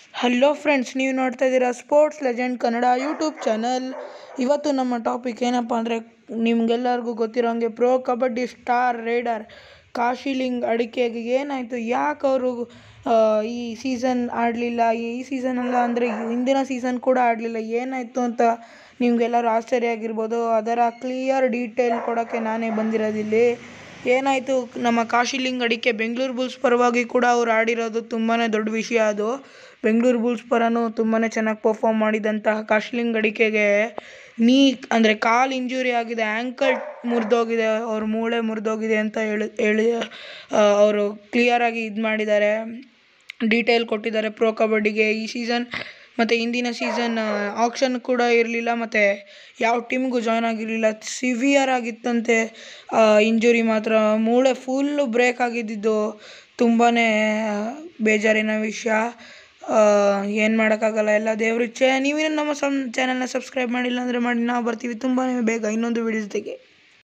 hello friends ನೀವು ನೋಡ್ತಾ ಇದ್ದೀರಾ sports legend Kannada YouTube channel ಇವತ್ತು ನಮ್ಮ ಟಾಪಿಕ್ ಏನಪ್ಪ ಅಂದರೆ ನಿಮ್ಗೆಲ್ಲರಿಗೂ ಗೊತ್ತಿರೋಂಗೆ pro kabaddi star raider Kashiling ಅಡಿಕೆಗೆ ಏನಾಯಿತು ಯಾಕೆ ಅವರು ಈ ಸೀಸನ್ ಆಡಲಿಲ್ಲ ಈ ಸೀಸನ್ ಅಲ್ಲ ಅಂದರೆ ಹಿಂದಿನ ಸೀಸನ್ ಕೂಡ ಆಡಲಿಲ್ಲ ಏನಾಯಿತು ಅಂತ ನಿಮಗೆಲ್ಲರೂ ಆಶ್ಚರ್ಯ ಆಗಿರ್ಬೋದು ಅದರ ಕ್ಲಿಯರ್ ಡೀಟೇಲ್ ಕೊಡೋಕ್ಕೆ ನಾನೇ ಬಂದಿರೋದಿಲ್ಲಿ ಏನಾಯಿತು ನಮ್ಮ ಕಾಶಿಲಿಂಗ್ ಅಡಿಕೆ ಬೆಂಗಳೂರು ಬುಲ್ಸ್ ಪರವಾಗಿ ಕೂಡ ಅವ್ರು ಆಡಿರೋದು ತುಂಬಾ ದೊಡ್ಡ ವಿಷಯ ಅದು ಬೆಂಗಳೂರು ಬುಲ್ಸ್ ಪರನೂ ತುಂಬಾ ಚೆನ್ನಾಗಿ ಪರ್ಫಾರ್ಮ್ ಮಾಡಿದಂತಹ ಕಾಶಿಲಿಂಗ್ ಅಡಿಕೆಗೆ ನೀ ಅಂದರೆ ಕಾಲು ಇಂಜುರಿ ಆಗಿದೆ ಆ್ಯಂಕಲ್ ಮುರಿದೋಗಿದೆ ಅವ್ರ ಮೂಳೆ ಮುರಿದೋಗಿದೆ ಅಂತ ಹೇಳಿ ಹೇಳಿ ಅವರು ಕ್ಲಿಯರಾಗಿ ಇದು ಮಾಡಿದ್ದಾರೆ ಡೀಟೇಲ್ ಕೊಟ್ಟಿದ್ದಾರೆ ಪ್ರೋ ಕಬಡ್ಡಿಗೆ ಈ ಸೀಸನ್ ಮತ್ತು ಹಿಂದಿನ ಸೀಸನ್ ಆಕ್ಷನ್ ಕೂಡ ಇರಲಿಲ್ಲ ಮತ್ತು ಯಾವ ಟೀಮ್ಗೂ ಜಾಯ್ನ್ ಆಗಿರಲಿಲ್ಲ ಸಿವಿಯರ್ ಆಗಿತ್ತಂತೆ ಇಂಜುರಿ ಮಾತ್ರ ಮೂಳೆ ಫುಲ್ಲು ಬ್ರೇಕ್ ಆಗಿದ್ದಿದ್ದು ತುಂಬಾ ಬೇಜಾರಿನ ವಿಷಯ ಏನು ಮಾಡೋಕ್ಕಾಗಲ್ಲ ಎಲ್ಲ ದೇವ್ರ ಇಚ್ಛೆ ನೀವೇನು ನಮ್ಮ ಸಮ್ ಚಾನಲ್ನ ಸಬ್ಸ್ಕ್ರೈಬ್ ಮಾಡಿಲ್ಲ ಅಂದರೆ ಮಾಡಿ ನಾವು ಬರ್ತೀವಿ ತುಂಬಾ ಬೇಗ ಇನ್ನೊಂದು ವಿಡಿಯೋ ಜೊತೆಗೆ